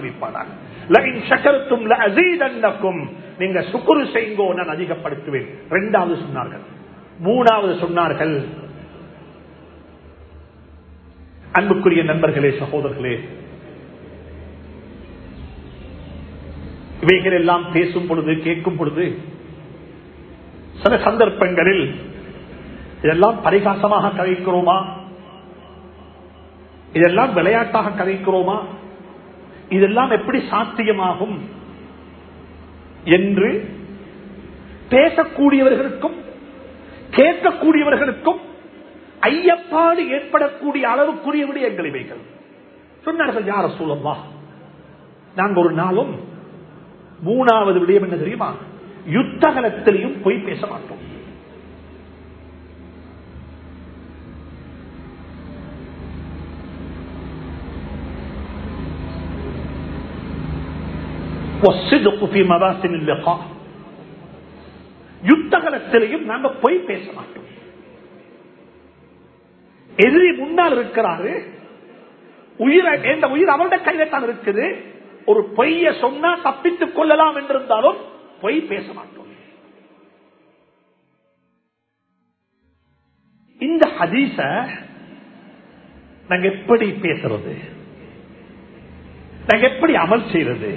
வைப்பானாகும் நீங்க சுக்குரு செய்ங்கோ நான் அதிகப்படுத்துவேன் இரண்டாவது சொன்னார்கள் மூணாவது சொன்னார்கள் அன்புக்குரிய நண்பர்களே சகோதரர்களே இவைகள் எல்லாம் பேசும் பொழுது கேட்கும் பொழுது சில சந்தர்ப்பங்களில் இதெல்லாம் பரிகாசமாக கதைக்கிறோமா இதெல்லாம் விளையாட்டாக கதைக்கிறோமா இதெல்லாம் எப்படி சாத்தியமாகும் என்று பேசக்கூடியவர்களுக்கும் கேட்கக்கூடியவர்களுக்கும் ஐயப்பாடு ஏற்படக்கூடிய அளவுக்குரிய விடயங்கள் இவைகள் சொன்னார்கள் யார சூழம்பா நாங்க ஒரு நாளும் மூணாவது விடயம் என்ன தெரியுமா யுத்தகலத்திலையும் போய் பேச மாட்டோம் யுத்தகலத்திலையும் நாங்க போய் பேச மாட்டோம் எதிரி முன்னால் இருக்கிறாரு உயிரை இந்த உயிர் அவருடைய கையில தான் இருக்குது ஒரு பொய்ய சொன்னா தப்பித்துக் கொள்ளலாம் என்றிருந்தாலும் பொய் பேச மாட்டோம் இந்த ஹதீச நாங்க எப்படி பேசுறது நாங்க எப்படி அமல் செய்யறது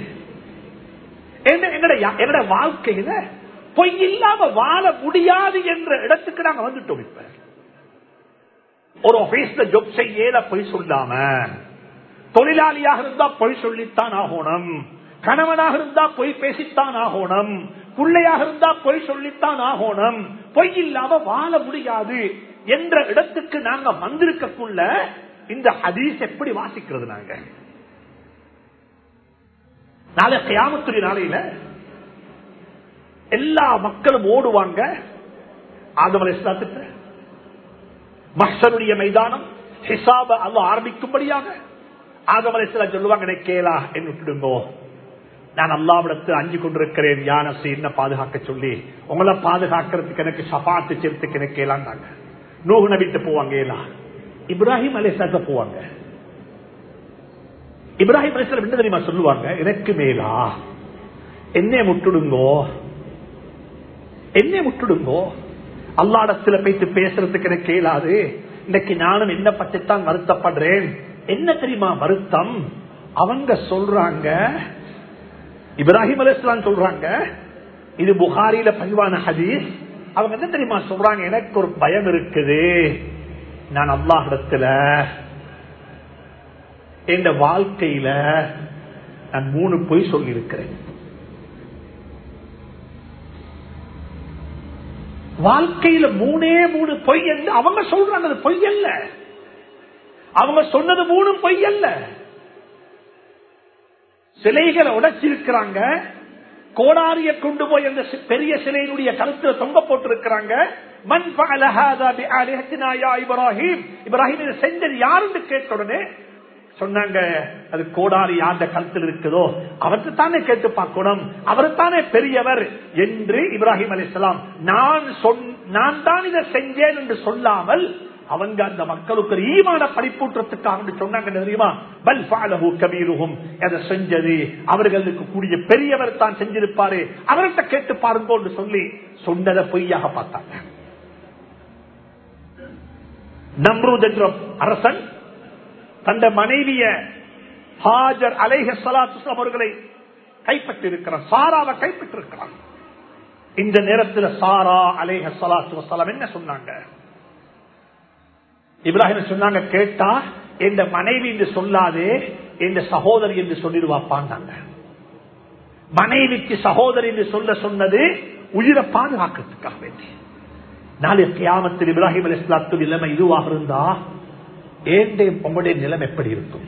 எங்கட வாழ்க்கையில பொய் இல்லாம வாழ முடியாது என்ற இடத்துக்கு நாங்க வந்துட்டோம் இப்ப ஒரு ஆபீஸ்ல ஜொப் செய்யல பொய் சொல்லாம தொழிலாளியாக இருந்தா பொய் சொல்லித்தான் ஆகணும் கணவனாக இருந்தா பொய் பேசித்தான் ஆகணும் பிள்ளையாக இருந்தா பொய் சொல்லித்தான் ஆகணும் பொய் இல்லாம வாழ முடியாது என்ற இடத்துக்கு நாங்க வந்திருக்கக்குள்ள இந்த ஹதீஸ் எப்படி வாசிக்கிறது நாங்க நாளை கியாமத்துறை நாளையில எல்லா மக்களும் ஓடுவாங்க ஆதவல் இஸ்லாத்துக்கு மஹருடைய மைதானம் ஹிசாப அல்ல ஆரம்பிக்கும்படியாக ஆதவல் இஸ்லாம் சொல்லுவாங்க கேளா என்று விட்டுடுங்கோ நான் அல்லாவிடத்து அஞ்சு கொண்டிருக்கிறேன் யானசு என்ன பாதுகாக்க சொல்லி உங்களை பாதுகாக்கிறதுக்கு எனக்கு சபாத்து சேர்த்துக்கு எனக்கு கேளாண்டாங்க நூகு நபிட்டு போவாங்க ஏலா இப்ராஹிம் அலிஸ்லாத்த போவாங்க இப்ராஹிம் அலிஸ்லாம் என்ன தெரியுமா சொல்லுவாங்க எனக்கு மேலா என்னை முட்டுடுங்கோ என்னை முட்டுடுங்கோ அல்லாடத்துல போயிட்டு பேசுறதுக்கு எனக்கு கேளாது இன்னைக்கு நானும் என்ன பற்றித்தான் வருத்தப்படுறேன் என்ன தெரியுமா வருத்தம் அவங்க சொல்றாங்க இப்ராஹிம் அலிஸ்லாம் சொல்றாங்க இது புகாரில பதிவான ஹதீஸ் அவங்க என்ன தெரியுமா சொல்றாங்க எனக்கு ஒரு பயம் இருக்குது நான் அல்லாஹிடத்துல என் வாழ்க்கையில நான் மூணு பொய் சொல்லி இருக்கிறேன் வாழ்க்கையில மூணே மூணு பொய் என்று அவங்க சொல்றாங்க அது பொய் அல்ல அவங்க சொன்னது மூணும் பொய் அல்ல சிலைகளை உடைச்சிருக்கிறாங்க கோடாரிய கொண்டு போய் அந்த பெரிய சிலையினுடைய கருத்துல தொங்க போட்டிருக்கிறாங்க மண் இப்ராஹிம் இப்ராஹிம் இதை செஞ்சது யாருன்னு கேட்ட உடனே சொன்னாங்க அது கோடாரி யார்ந்த கருத்தில் இருக்குதோ அவருக்கு தானே கேட்டு பார்க்கணும் அவர் தானே பெரியவர் என்று இப்ராஹிம் அலிஸ்லாம் நான் சொன் நான் தான் இதை செஞ்சேன் என்று சொல்லாமல் அவங்க அந்த மக்களுக்கு ஒரு ஈமான படிப்பூற்றத்துக்காக சொன்னாங்க தெரியுமா பல் ஃபாலஹு கபீருஹும் எதை செஞ்சது அவர்களுக்கு கூடிய பெரியவர் தான் செஞ்சிருப்பாரு அவர்கிட்ட கேட்டு பாருங்க என்று சொல்லி சொன்னதை பொய்யாக பார்த்தாங்க நம்ரூத் என்ற அரசன் தந்த மனைவிய ஹாஜர் அலைஹ சலாத்து அவர்களை கைப்பற்றி இருக்கிறான் சாராவை கைப்பற்றி இருக்கிறான் இந்த நேரத்தில் சாரா அலேஹ சலாத்து வசலாம் என்ன சொன்னாங்க இப்ராஹிம் சொன்னாங்க கேட்டா எந்த மனைவி என்று சொல்லாதே எந்த சகோதரி என்று சொல்லிடுவாப்பாங்க மனைவிக்கு சகோதரி என்று சொல்ல சொன்னது உயிரை பாதுகாக்கிறதுக்காக வேண்டி நாளை கியாமத்தில் இப்ராஹிம் அலி இஸ்லாத்து நிலைமை இதுவாக இருந்தா ஏண்டே உங்களுடைய நிலைமை எப்படி இருக்கும்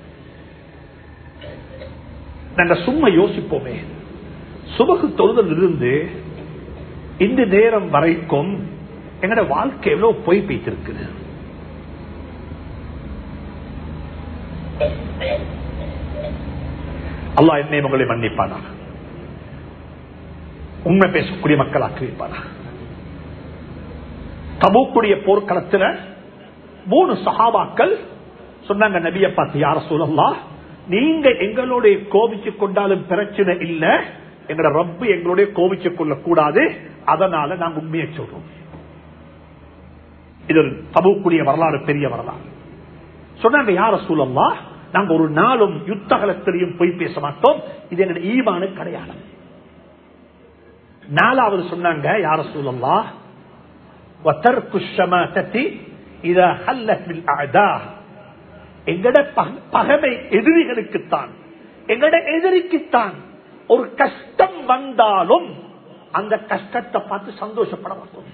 நாங்க சும்மா யோசிப்போமே சுபகு தொழுதல் இருந்து இந்த நேரம் வரைக்கும் எங்கட வாழ்க்கை எவ்வளவு பொய் பேய்த்திருக்குது அல்லா என்னை உங்களை மன்னிப்பானா உண்மை பேசக்கூடிய மக்கள் ஆக்கிவிப்பானா தபூக்குடைய போர்க்களத்தில் மூணு சகாபாக்கள் சொன்னாங்க நபிய பார்த்து யார சொல்லலாம் நீங்க எங்களுடைய கோபிச்சு கொண்டாலும் பிரச்சனை இல்ல எங்களோட ரப்பு எங்களுடைய கோபிச்சு கொள்ள கூடாது அதனால நாங்க உண்மையை சொல்றோம் இது ஒரு தபுக்குரிய வரலாறு பெரிய வரலாறு சொன்னாங்க யார சூழல்லா நாங்க ஒரு நாளும் யுத்தகலத்திலையும் போய் பேச மாட்டோம் இது எங்க ஈவானு கிடையாது நாலாவது சொன்னாங்க யார சூழல்லா எங்கட பகமை எதிரிகளுக்குத்தான் எங்கட எதிரிக்குத்தான் ஒரு கஷ்டம் வந்தாலும் அந்த கஷ்டத்தை பார்த்து சந்தோஷப்பட மாட்டோம்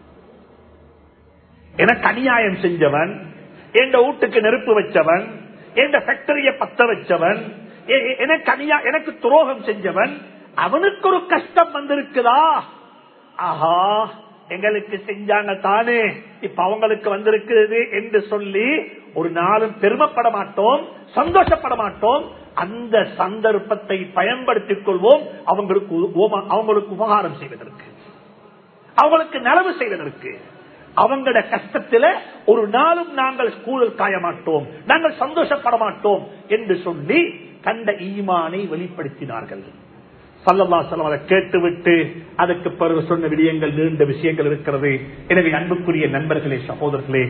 எனக்கு அநியாயம் செஞ்சவன் எந்த வீட்டுக்கு நெருப்பு வச்சவன் எந்த ஃபேக்டரிய பத்த வச்சவன் எனக்கு அநியா எனக்கு துரோகம் செஞ்சவன் அவனுக்கு ஒரு கஷ்டம் வந்திருக்குதா ஆஹா எங்களுக்கு செஞ்சாங்க தானே இப்ப அவங்களுக்கு வந்திருக்கிறது என்று சொல்லி ஒரு நாளும் பெருமைப்பட மாட்டோம் சந்தோஷப்பட மாட்டோம் அந்த சந்தர்ப்பத்தை பயன்படுத்திக் கொள்வோம் அவங்களுக்கு அவங்களுக்கு உபகாரம் செய்வதற்கு அவங்களுக்கு நலவு செய்வதற்கு அவங்களோட கஷ்டத்துல ஒரு நாளும் நாங்கள் ஸ்கூலில் காய மாட்டோம் நாங்கள் சந்தோஷப்பட மாட்டோம் என்று சொல்லி கண்ட ஈமானை வெளிப்படுத்தினார்கள் சல்லல்லா செலவரை கேட்டுவிட்டு அதுக்கு பிறகு சொன்ன விடயங்கள் நீண்ட விஷயங்கள் இருக்கிறது எனவே அன்புக்குரிய நண்பர்களே சகோதரர்களே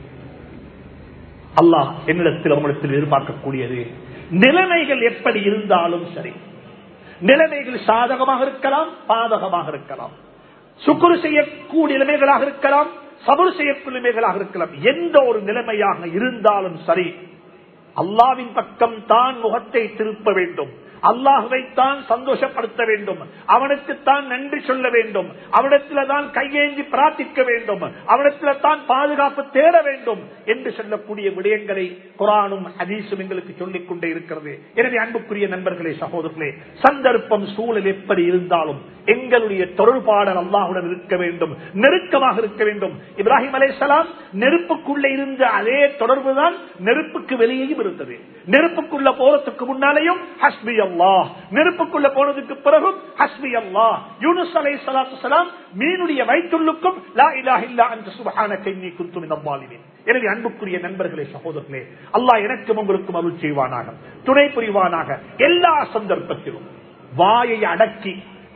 அல்லாஹ் என்னிடத்தில் அவங்களிடத்தில் எதிர்பார்க்கக்கூடியது நிலைமைகள் எப்படி இருந்தாலும் சரி நிலைமைகள் சாதகமாக இருக்கலாம் பாதகமாக இருக்கலாம் சுக்குரு செய்யக்கூடிய நிலைமைகளாக இருக்கலாம் சபுர் செய்யக்கூடிய நிலைமைகளாக இருக்கலாம் எந்த ஒரு நிலைமையாக இருந்தாலும் சரி அல்லாவின் பக்கம் தான் முகத்தை திருப்ப வேண்டும் அல்லாஹுவை தான் சந்தோஷப்படுத்த வேண்டும் அவனுக்குத்தான் நன்றி சொல்ல வேண்டும் அவனிடத்துல தான் கையேந்தி பிரார்த்திக்க வேண்டும் அவனிடத்துல தான் பாதுகாப்பு தேட வேண்டும் என்று சொல்லக்கூடிய விடயங்களை குரானும் ஹதீஸும் எங்களுக்கு சொல்லிக் கொண்டே இருக்கிறது எனவே அன்புக்குரிய நண்பர்களே சகோதரர்களே சந்தர்ப்பம் சூழல் எப்படி இருந்தாலும் எங்களுடைய தொடர்பாடல் அல்லாஹுடன் இருக்க வேண்டும் நெருக்கமாக இருக்க வேண்டும் இப்ராஹிம் அலேசலாம் நெருப்புக்குள்ளே இருந்த அதே தொடர்பு தான் நெருப்புக்கு வெளியேயும் இருந்தது நெருப்புக்குள்ள போறதுக்கு முன்னாலேயும் ஹஸ்பி அல்லாஹ் நெருப்புக்குள்ள போனதுக்கு பிறகும் ஹஸ்பி அல்லாஹ் யூனுஸ் அலை சலாத்து சலாம் மீனுடைய வயிற்றுள்ளுக்கும் லா இலாஹ இல்லா அன்த சுப்ஹானக இன்னி குன்து மினல் ஸாலிமீன் எனவே அன்புக்குரிய நண்பர்களே சகோதரர்களே அல்லாஹ் எனக்கும் உங்களுக்கும் அருள் செய்வானாக துணை புரிவானாக எல்லா சந்தர்ப்பத்திலும் வாயை அடக்கி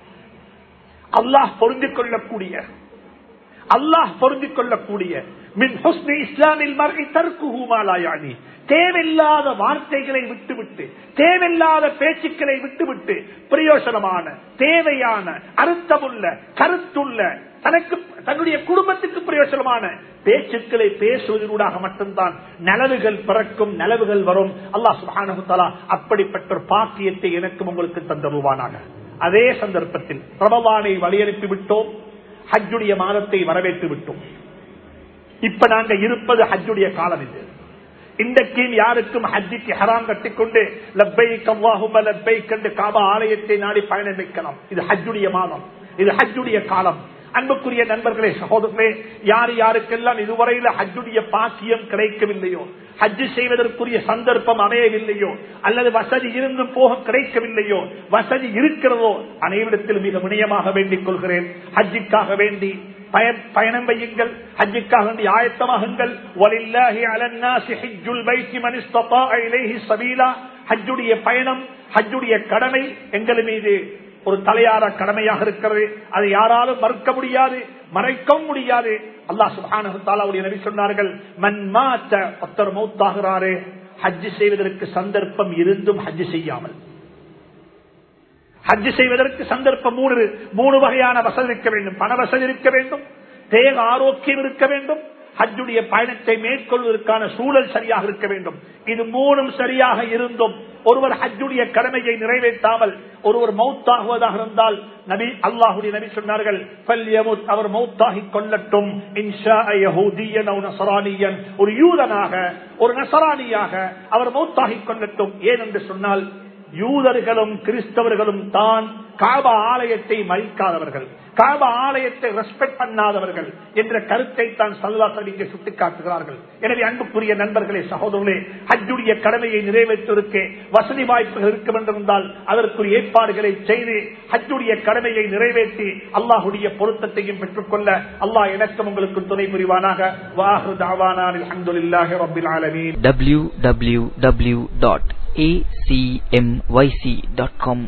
அல்லாஹ் பொருந்திக் கொள்ளக்கூடிய அல்லாஹ் பொருந்திக் கொள்ளக்கூடிய மின் ஹுஸ்னி இஸ்லாமில் மறை தற்குமாலாயானி தேவையில்லாத வார்த்தைகளை விட்டுவிட்டு தேவையில்லாத பேச்சுக்களை விட்டுவிட்டு பிரயோசனமான தேவையான அர்த்தமுள்ள கருத்துள்ள தனக்கு தன்னுடைய குடும்பத்துக்கு பிரயோசனமான பேச்சுக்களை பேசுவதனூடாக மட்டும்தான் நலவுகள் பிறக்கும் நலவுகள் வரும் அல்லாஹ் சுபானகுத்தலா அப்படிப்பட்ட ஒரு பாக்கியத்தை எனக்கும் உங்களுக்கு தந்தருவானாக அதே சந்தர்ப்பத்தில் பிரபவானை வழியனுப்பி விட்டோம் ஹஜ்ஜுடைய மாதத்தை வரவேற்று விட்டோம் இப்ப நாங்க இருப்பது ஹஜ்ஜுடைய காலம் இது இன்றைக்கும் யாருக்கும் ஹஜ்ஜிக்கு ஹராம் கட்டிக்கொண்டு லப்பை கவ்வாஹும லப்பை கண்டு காபா ஆலயத்தை நாடி பயணம் வைக்கலாம் இது ஹஜ்ஜுடைய மாதம் இது ஹஜ்ஜுடைய காலம் அன்புக்குரிய நண்பர்களே சகோதரர்களே யார் யாருக்கெல்லாம் இதுவரையில ஹஜ்ஜுடைய பாக்கியம் கிடைக்கவில்லையோ ஹஜ்ஜு செய்வதற்குரிய சந்தர்ப்பம் அமையவில்லையோ அல்லது வசதி இருந்து போக கிடைக்கவில்லையோ வசதி இருக்கிறதோ அனைவரிடத்தில் மிக வினயமாக வேண்டிக் கொள்கிறேன் ஹஜ்ஜிக்காக வேண்டி பய- பயணம் வையுங்கள் ஹஜ்ஜுக்காக வேண்டிய ஆயத்தமாகுங்கள் வலில்லாஹி அலன்னாசி ஹிஜ்ஜுல் பைத்தி மன் இஸ்ததா இலைஹி சபீலா ஹஜ்ஜுடைய பயணம் ஹஜ்ஜுடைய கடமை எங்கள் மீது ஒரு தலையார கடமையாக இருக்கிறது அதை யாராலும் மறுக்க முடியாது மறைக்கவும் முடியாது அல்லாஹ் சுப்ஹானஹு தஆலாவுடைய நபி சொன்னார்கள் மன் மாத்த ஒருத்தர் மௌத்தாகிறாரே ஹஜ் செய்வதற்கு சந்தர்ப்பம் இருந்தும் ஹஜ் செய்யாமல் ஹஜ் செய்வதற்கு சந்தர்ப்பம் மூணு மூணு வகையான வசதி இருக்க வேண்டும் பண வசதி இருக்க வேண்டும் தேக ஆரோக்கியம் இருக்க வேண்டும் ஹஜ்ஜுடைய பயணத்தை மேற்கொள்வதற்கான சூழல் சரியாக இருக்க வேண்டும் இது மூணும் சரியாக இருந்தும் ஒருவர் ஹஜ்ஜுடைய கடமையை நிறைவேற்றாமல் ஒருவர் மௌத்தாகுவதாக இருந்தால் நபி அல்லாஹுடைய நபி சொன்னார்கள் "ஃபல்யமுத்", அவர் மௌத்தாகி கொள்ளட்டும் இன்ஷா யஹூதியன் அவ் நஸரானியன். ஒரு யூதனாக ஒரு நசரானியாக அவர் மௌத்தாகி கொள்ளட்டும் ஏன் என்று சொன்னால் யூதர்களும் கிறிஸ்தவர்களும் தான் காபா ஆலயத்தை மதிக்காதவர்கள் காபா ஆலயத்தை ரெஸ்பெக்ட் பண்ணாதவர்கள் என்ற கருத்தை தான் சல்லாசன் இங்கே சுட்டிக்காட்டுகிறார்கள் எனவே அன்புக்குரிய நண்பர்களே சகோதரர்களே ஹஜ்ஜுடைய கடமையை நிறைவேற்றுவதற்கு வசதி வாய்ப்புகள் இருக்கும் என்றிருந்தால் அதற்குரிய ஏற்பாடுகளை செய்து ஹஜ்ஜுடைய கடமையை நிறைவேற்றி அல்லாஹுடைய பொருத்தத்தையும் பெற்றுக்கொள்ள அல்லாஹ் எனக்கும் உங்களுக்கு துணை புரிவானாக வாஹு தாவானான் அல்ஹம்துலில்லாஹி ரப்பில் ஆலமீன் www.acmyc.com